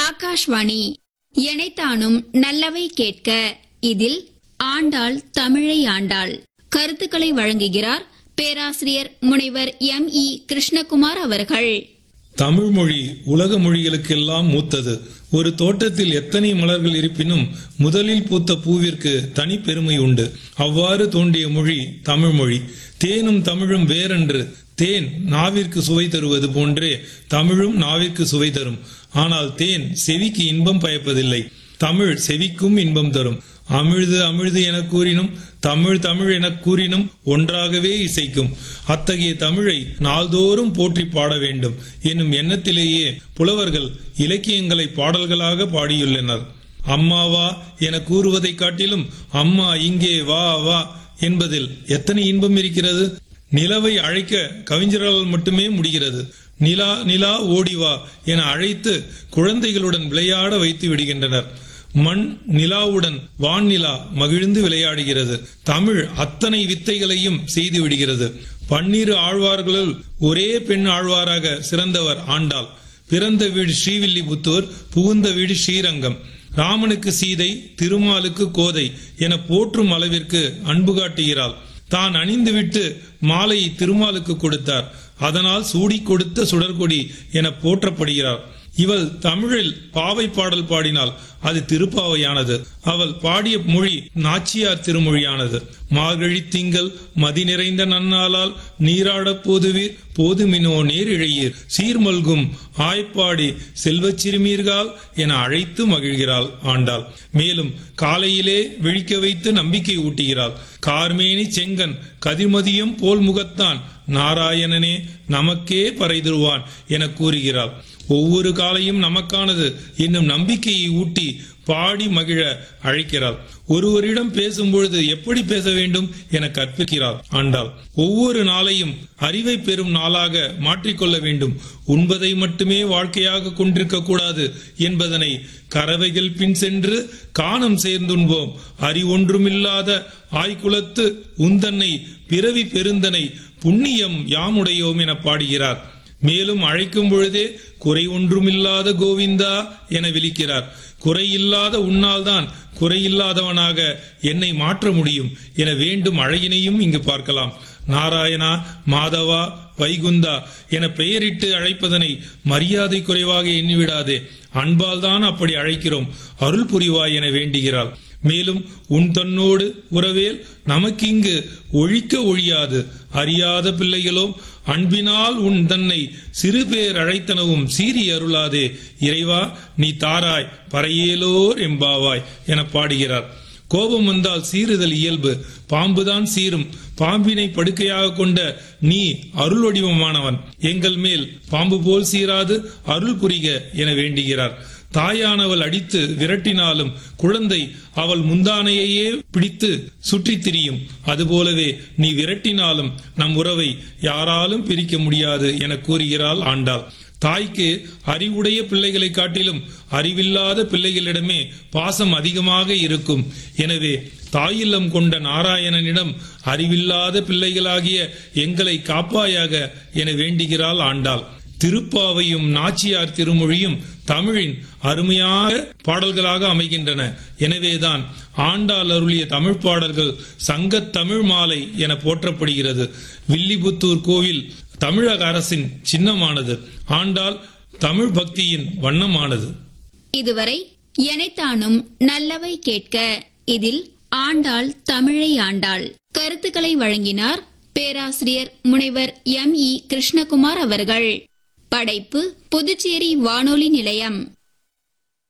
ஆகாஷ்வாணி எனைத்தானும் நல்லவை கேட்க இதில் ஆண்டாள் தமிழை ஆண்டாள் கருத்துக்களை வழங்குகிறார் பேராசிரியர் முனைவர் எம் இ கிருஷ்ணகுமார் அவர்கள் தமிழ் மொழி உலக மொழிகளுக்கெல்லாம் மூத்தது ஒரு தோட்டத்தில் எத்தனை மலர்கள் இருப்பினும் முதலில் பூத்த பூவிற்கு தனி பெருமை உண்டு அவ்வாறு தோன்றிய மொழி தமிழ் மொழி தேனும் தமிழும் வேறென்று தேன் நாவிற்கு சுவை தருவது போன்றே தமிழும் நாவிற்கு சுவை தரும் ஆனால் தேன் செவிக்கு இன்பம் பயப்பதில்லை தமிழ் செவிக்கும் இன்பம் தரும் அமிழ்து அமிழ்து என கூறினும் தமிழ் தமிழ் என கூறினும் ஒன்றாகவே இசைக்கும் அத்தகைய தமிழை நாள்தோறும் போற்றி பாட வேண்டும் என்னும் எண்ணத்திலேயே புலவர்கள் இலக்கியங்களை பாடல்களாக பாடியுள்ளனர் அம்மாவா என கூறுவதைக் காட்டிலும் அம்மா இங்கே வா வா என்பதில் எத்தனை இன்பம் இருக்கிறது நிலவை அழைக்க கவிஞர்களால் மட்டுமே முடிகிறது நிலா நிலா ஓடிவா என அழைத்து குழந்தைகளுடன் விளையாட வைத்து விடுகின்றனர் மண் நிலாவுடன் வான்நிலா மகிழ்ந்து விளையாடுகிறது தமிழ் அத்தனை வித்தைகளையும் செய்து விடுகிறது பன்னிரு ஆழ்வார்களுள் ஒரே பெண் ஆழ்வாராக சிறந்தவர் ஆண்டாள் பிறந்த வீடு ஸ்ரீவில்லிபுத்தூர் புகுந்த வீடு ஸ்ரீரங்கம் ராமனுக்கு சீதை திருமாலுக்கு கோதை என போற்றும் அளவிற்கு அன்பு காட்டுகிறாள் தான் அணிந்துவிட்டு மாலையை திருமாலுக்கு கொடுத்தார் அதனால் சூடி கொடுத்த சுடர்கொடி என போற்றப்படுகிறார் இவள் தமிழில் பாவை பாடல் பாடினாள் அது திருப்பாவையானது அவள் பாடிய மொழி நாச்சியார் திருமொழியானது மார்கழி திங்கள் மதி நிறைந்த நன்னாளால் நீராடப் போதுவீர் போதுமினோ நேரிழையீர் சீர்மல்கும் ஆய்ப்பாடி செல்வச் சிறுமீர்கால் என அழைத்து மகிழ்கிறாள் ஆண்டாள் மேலும் காலையிலே விழிக்க வைத்து நம்பிக்கை ஊட்டுகிறாள் கார்மேனி செங்கன் கதிர்மதியம் போல் முகத்தான் நாராயணனே நமக்கே பறைதருவான் என கூறுகிறாள் ஒவ்வொரு காலையும் நமக்கானது என்னும் நம்பிக்கையை ஊட்டி பாடி மகிழ அழைக்கிறாள் ஒருவரிடம் பேசும்பொழுது எப்படி பேச வேண்டும் என கற்பிக்கிறாள் ஆண்டாள் ஒவ்வொரு நாளையும் அறிவை பெறும் நாளாக மாற்றிக்கொள்ள வேண்டும் உண்பதை மட்டுமே வாழ்க்கையாக கொண்டிருக்க கூடாது என்பதனை கறவைகள் பின் சென்று காணம் சேர்ந்துண்போம் அறிவொன்றுமில்லாத ஆய்குலத்து உந்தன்னை பிறவி பெருந்தனை புண்ணியம் யாமுடையோம் என பாடுகிறார் மேலும் அழைக்கும் பொழுதே குறை ஒன்றுமில்லாத கோவிந்தா என விழிக்கிறார் குறையில்லாத உன்னால்தான் குறையில்லாதவனாக என்னை மாற்ற முடியும் என வேண்டும் அழகினையும் இங்கு பார்க்கலாம் நாராயணா மாதவா வைகுந்தா என பெயரிட்டு அழைப்பதனை மரியாதை குறைவாக எண்ணிவிடாதே அன்பால் தான் அப்படி அழைக்கிறோம் அருள் புரிவாய் என வேண்டுகிறாள் மேலும் உன் தன்னோடு உறவேல் நமக்கிங்கு ஒழிக்க ஒழியாது அறியாத பிள்ளைகளோம் அன்பினால் உன் தன்னை சிறு பேர் அழைத்தனவும் சீறி அருளாதே இறைவா நீ தாராய் பறையேலோர் எம்பாவாய் என பாடுகிறார் கோபம் வந்தால் சீறுதல் இயல்பு பாம்புதான் சீரும் பாம்பினை படுக்கையாக கொண்ட நீ அருள் வடிவமானவன் எங்கள் மேல் பாம்பு போல் சீராது அருள் புரிக என வேண்டுகிறார் தாயானவள் அடித்து விரட்டினாலும் குழந்தை அவள் முந்தானையையே பிடித்து சுற்றித் திரியும் அதுபோலவே நீ விரட்டினாலும் நம் உறவை யாராலும் பிரிக்க முடியாது என கூறுகிறாள் ஆண்டாள் தாய்க்கு அறிவுடைய பிள்ளைகளை காட்டிலும் அறிவில்லாத பிள்ளைகளிடமே பாசம் அதிகமாக இருக்கும் எனவே தாயில்லம் கொண்ட நாராயணனிடம் அறிவில்லாத பிள்ளைகளாகிய எங்களை காப்பாயாக என வேண்டுகிறாள் ஆண்டாள் திருப்பாவையும் நாச்சியார் திருமொழியும் தமிழின் அருமையாக பாடல்களாக அமைகின்றன எனவேதான் ஆண்டாள் அருளிய தமிழ் பாடல்கள் சங்கத் தமிழ் மாலை என போற்றப்படுகிறது வில்லிபுத்தூர் கோவில் தமிழக அரசின் சின்னமானது ஆண்டாள் தமிழ் பக்தியின் வண்ணமானது இதுவரை எனைத்தானும் நல்லவை கேட்க இதில் ஆண்டாள் தமிழை ஆண்டாள் கருத்துக்களை வழங்கினார் பேராசிரியர் முனைவர் எம் இ கிருஷ்ணகுமார் அவர்கள் படைப்பு புதுச்சேரி வானொலி நிலையம்